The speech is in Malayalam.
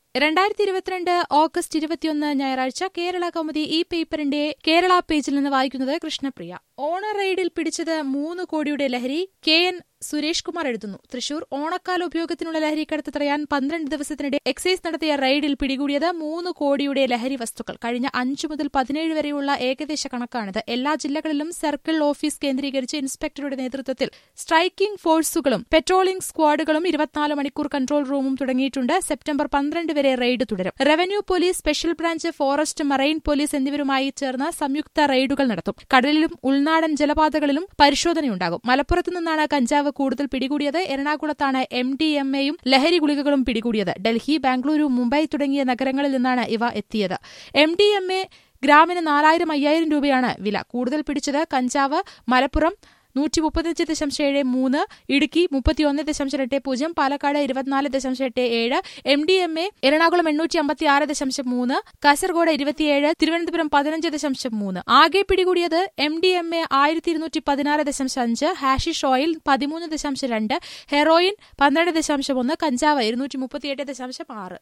രണ്ടായിരത്തി ഇരുപത്തിരണ്ട് ഓഗസ്റ്റ് ഇരുപത്തിയൊന്ന് ഞായറാഴ്ച കേരള കൗമുദി ഈ പേപ്പറിന്റെ കേരള പേജിൽ നിന്ന് വായിക്കുന്നത് കൃഷ്ണപ്രിയ ഓണ റെയ്ഡിൽ പിടിച്ചത് മൂന്ന് കോടിയുടെ ലഹരി കെ എൻ സുരേഷ് കുമാർ എഴുതുന്നു തൃശൂർ ഓണക്കാല ഉപയോഗത്തിനുള്ള ലഹരിക്കടത്ത് തടയാൻ പന്ത്രണ്ട് ദിവസത്തിനിടെ എക്സൈസ് നടത്തിയ റെയ്ഡിൽ പിടികൂടിയത് മൂന്ന് കോടിയുടെ ലഹരി വസ്തുക്കൾ കഴിഞ്ഞ അഞ്ചു മുതൽ പതിനേഴ് വരെയുള്ള ഏകദേശ കണക്കാണിത് എല്ലാ ജില്ലകളിലും സർക്കിൾ ഓഫീസ് കേന്ദ്രീകരിച്ച് ഇൻസ്പെക്ടറുടെ നേതൃത്വത്തിൽ സ്ട്രൈക്കിംഗ് ഫോഴ്സുകളും പെട്രോളിംഗ് സ്ക്വാഡുകളും ഇരുപത്തിനാല് മണിക്കൂർ കൺട്രോൾ റൂമും തുടങ്ങിയിട്ടുണ്ട് സെപ്റ്റംബർ പന്ത്രണ്ട് വരെ റെയ്ഡ് തുടരും revenue police special branch forest marine police എന്നിവരുമായി ചേർന്ന് സംയുക്ത റെയ്ഡുകൾ നടത്തും കടലിലും ഉൾനാടൻ ജലപാതകളിലും പരിശോധനയുണ്ടാകും മലപ്പുറത്തു നിന്നാണ് കഞ്ചാവ് കൂടുതൽ പിടികൂടിയത് എറണാകുളത്താണ് എം ഡി എം എയും ലഹരി ഗുളികകളും പിടികൂടിയത് ഡൽഹി ബാംഗ്ലൂരു മുംബൈ തുടങ്ങിയ നഗരങ്ങളിൽ നിന്നാണ് ഇവ എത്തിയത് എം ഡി എം എ ഗ്രാമിന് നാലായിരം അയ്യായിരം രൂപയാണ് വില കൂടുതൽ പിടിച്ചത് കഞ്ചാവ് മലപ്പുറം നൂറ്റി മുപ്പത്തിയഞ്ച് ദശാംശം ഏഴ് മൂന്ന് ഇടുക്കി മുപ്പത്തിയൊന്ന് ദശാംശം എട്ട് പൂജ്യം പാലക്കാട് ഇരുപത്തിനാല് ദശാംശം എട്ട് ഏഴ് M D M A Ernakulam എണ്ണൂറ്റി അമ്പത്തി ആറ് ദശാംശം മൂന്ന് കാസർഗോഡ് ഇരുപത്തിയേഴ് തിരുവനന്തപുരം പതിനഞ്ച് ദശാംശം മൂന്ന് ആകെ പിടികൂടിയത് എം ഡി എം എ ആയിരത്തി ഇരുന്നൂറ്റി പതിനാറ് ദശാംശം അഞ്ച് ഹാഷിഷ് ഓയിൽ പതിമൂന്ന് ദശാംശം രണ്ട് ഹെറോയിൻ പന്ത്രണ്ട് ദശാംശം ഒന്ന് കഞ്ചാവ് ഇരുന്നൂറ്റി മുപ്പത്തിയെട്ട് ദശാംശം ആറ്